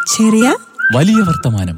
ചെറിയ വലിയ വർത്തമാനം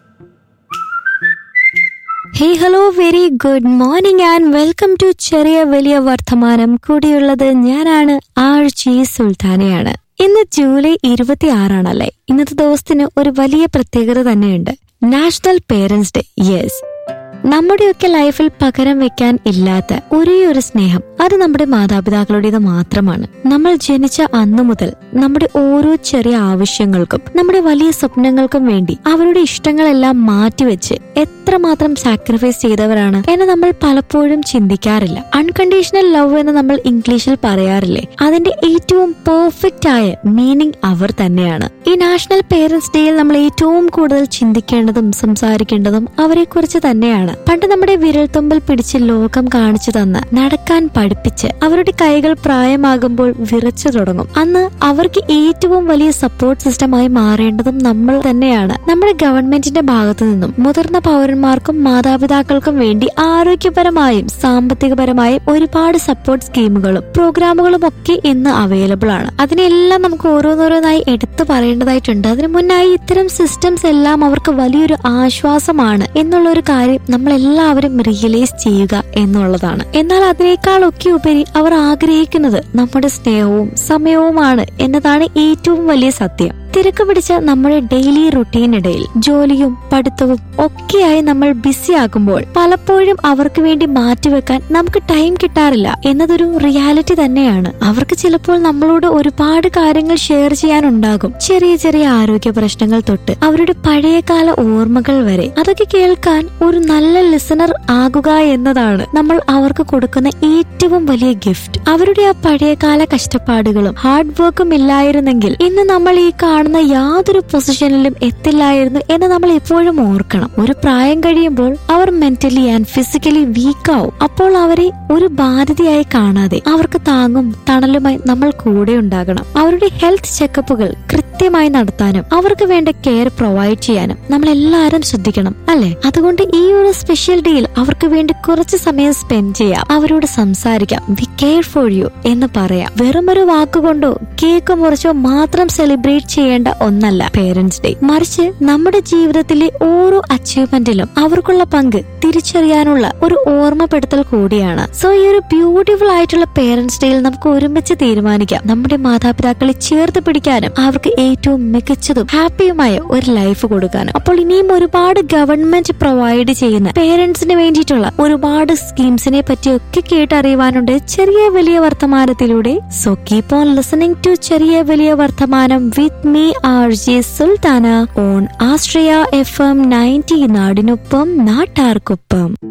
hey hello very good morning and welcome to ചെറിയ വലിയ വർത്തമാനം കൂടിയുള്ളത് ഞാനാണ് ആർ ജി സുൽത്താനയാണ് ഇന്ന് ജൂലൈ ഇരുപത്തി ആറാണല്ലേ ഇന്നത്തെ ദിവസത്തിന് ഒരു വലിയ പ്രത്യേകത തന്നെയുണ്ട് നാഷണൽ പേരൻസ് ഡേ യെസ് നമ്മുടെയൊക്കെ ലൈഫിൽ പകരം വെക്കാൻ ഇല്ലാത്ത ഒരേ ഒരു സ്നേഹം അത് നമ്മുടെ മാതാപിതാക്കളുടേത് മാത്രമാണ് നമ്മൾ ജനിച്ച അന്നു മുതൽ നമ്മുടെ ഓരോ ചെറിയ ആവശ്യങ്ങൾക്കും നമ്മുടെ വലിയ സ്വപ്നങ്ങൾക്കും വേണ്ടി അവരുടെ ഇഷ്ടങ്ങളെല്ലാം മാറ്റിവെച്ച് എത്രമാത്രം സാക്രിഫൈസ് ചെയ്തവരാണ് എന്ന് നമ്മൾ പലപ്പോഴും ചിന്തിക്കാറില്ല അൺകണ്ടീഷണൽ ലവ് എന്ന് നമ്മൾ ഇംഗ്ലീഷിൽ പറയാറില്ലേ അതിന്റെ ഏറ്റവും പെർഫെക്റ്റ് ആയ മീനിങ് അവർ തന്നെയാണ് ഈ നാഷണൽ പേരൻസ് ഡേയിൽ നമ്മൾ ഏറ്റവും കൂടുതൽ ചിന്തിക്കേണ്ടതും സംസാരിക്കേണ്ടതും അവരെ കുറിച്ച് തന്നെയാണ് പണ്ട് നമ്മുടെ വിരൽത്തുമ്പിൽ പിടിച്ച് ലോകം കാണിച്ചു തന്ന് നടക്കാൻ പഠിപ്പിച്ച് അവരുടെ കൈകൾ പ്രായമാകുമ്പോൾ വിറച്ചു തുടങ്ങും അന്ന് അവർക്ക് ഏറ്റവും വലിയ സപ്പോർട്ട് സിസ്റ്റമായി മാറേണ്ടതും നമ്മൾ തന്നെയാണ് നമ്മുടെ ഗവൺമെന്റിന്റെ ഭാഗത്തു നിന്നും മുതിർന്ന പൗരന്മാർക്കും മാതാപിതാക്കൾക്കും വേണ്ടി ആരോഗ്യപരമായും സാമ്പത്തികപരമായും ഒരുപാട് സപ്പോർട്ട് സ്കീമുകളും പ്രോഗ്രാമുകളും ഒക്കെ ഇന്ന് അവൈലബിൾ ആണ് അതിനെല്ലാം നമുക്ക് ഓരോന്നോരോന്നായി എടുത്തു പറയേണ്ടതായിട്ടുണ്ട് അതിനു മുന്നായി ഇത്തരം സിസ്റ്റംസ് എല്ലാം അവർക്ക് വലിയൊരു ആശ്വാസമാണ് എന്നുള്ള ഒരു കാര്യം നമ്മൾ എല്ലാവരും റിയലൈസ് ചെയ്യുക എന്നുള്ളതാണ് എന്നാൽ അതിനേക്കാളൊക്കെ ഉപരി അവർ ആഗ്രഹിക്കുന്നത് നമ്മുടെ സ്നേഹവും സമയവുമാണ് എന്നതാണ് ഏറ്റവും വലിയ സത്യം തിരക്ക് പിടിച്ച നമ്മുടെ ഡെയിലി റുട്ടീനിടയിൽ ജോലിയും പഠിത്തവും ഒക്കെയായി നമ്മൾ ബിസി ആകുമ്പോൾ പലപ്പോഴും അവർക്ക് വേണ്ടി മാറ്റിവെക്കാൻ നമുക്ക് ടൈം കിട്ടാറില്ല എന്നതൊരു റിയാലിറ്റി തന്നെയാണ് അവർക്ക് ചിലപ്പോൾ നമ്മളോട് ഒരുപാട് കാര്യങ്ങൾ ഷെയർ ചെയ്യാനുണ്ടാകും ചെറിയ ചെറിയ ആരോഗ്യ പ്രശ്നങ്ങൾ തൊട്ട് അവരുടെ പഴയകാല ഓർമ്മകൾ വരെ അതൊക്കെ കേൾക്കാൻ ഒരു നല്ല ലിസണർ ആകുക എന്നതാണ് നമ്മൾ അവർക്ക് കൊടുക്കുന്ന ഏറ്റവും വലിയ ഗിഫ്റ്റ് അവരുടെ ആ പഴയകാല കഷ്ടപ്പാടുകളും ഹാർഡ് വർക്കും ഇല്ലായിരുന്നെങ്കിൽ ഇന്ന് നമ്മൾ ഈ കാണുന്ന യാതൊരു പൊസിഷനിലും എത്തില്ലായിരുന്നു എന്ന് നമ്മൾ എപ്പോഴും ഓർക്കണം ഒരു പ്രായം കഴിയുമ്പോൾ അവർ മെന്റലി ആൻഡ് ഫിസിക്കലി വീക്കാവും അപ്പോൾ അവരെ ഒരു ബാധ്യതയായി കാണാതെ അവർക്ക് താങ്ങും തണലുമായി നമ്മൾ കൂടെ ഉണ്ടാകണം അവരുടെ ഹെൽത്ത് ചെക്കപ്പുകൾ കൃത്യമായി നടത്താനും അവർക്ക് വേണ്ട കെയർ പ്രൊവൈഡ് ചെയ്യാനും നമ്മൾ എല്ലാവരും ശ്രദ്ധിക്കണം അല്ലെ അതുകൊണ്ട് ഈ ഒരു സ്പെഷ്യൽ ഡേയിൽ അവർക്ക് വേണ്ടി കുറച്ച് സമയം സ്പെൻഡ് ചെയ്യാം അവരോട് സംസാരിക്കാം വി കെയർ ഫോർ യു എന്ന് പറയാം വെറുമൊരു വാക്കുകൊണ്ടോ കേക്ക് മുറിച്ചോ മാത്രം സെലിബ്രേറ്റ് ചെയ്യേണ്ട ഒന്നല്ല പേരൻസ് ഡേ മറിച്ച് നമ്മുടെ ജീവിതത്തിലെ ഓരോ അച്ചീവ്മെന്റിലും അവർക്കുള്ള പങ്ക് തിരിച്ചറിയാനുള്ള ഒരു ഓർമ്മപ്പെടുത്തൽ കൂടിയാണ് സോ ഈ ഒരു ബ്യൂട്ടിഫുൾ ആയിട്ടുള്ള പേരൻസ് ഡേയിൽ നമുക്ക് ഒരുമിച്ച് തീരുമാനിക്കാം നമ്മുടെ മാതാപിതാക്കളെ ചേർത്ത് പിടിക്കാനും അവർക്ക് ഏറ്റവും മികച്ചതും ഹാപ്പിയുമായ ഒരു ലൈഫ് കൊടുക്കാനും അപ്പോൾ ഇനിയും ഒരുപാട് ഗവൺമെന്റ് പ്രൊവൈഡ് ചെയ്യുന്ന പേരൻസിന് വേണ്ടിയിട്ടുള്ള ഒരുപാട് സ്കീംസിനെ പറ്റിയൊക്കെ കേട്ടറിയുവാനുണ്ട് ചെറിയ വലിയ വർത്തമാനത്തിലൂടെ so keep on listening to ചെറിയ വലിയ വർത്തമാനം with me R J Sultana on Astria F M ninety നാടിനൊപ്പം നാട്ടാർക്കൊപ്പം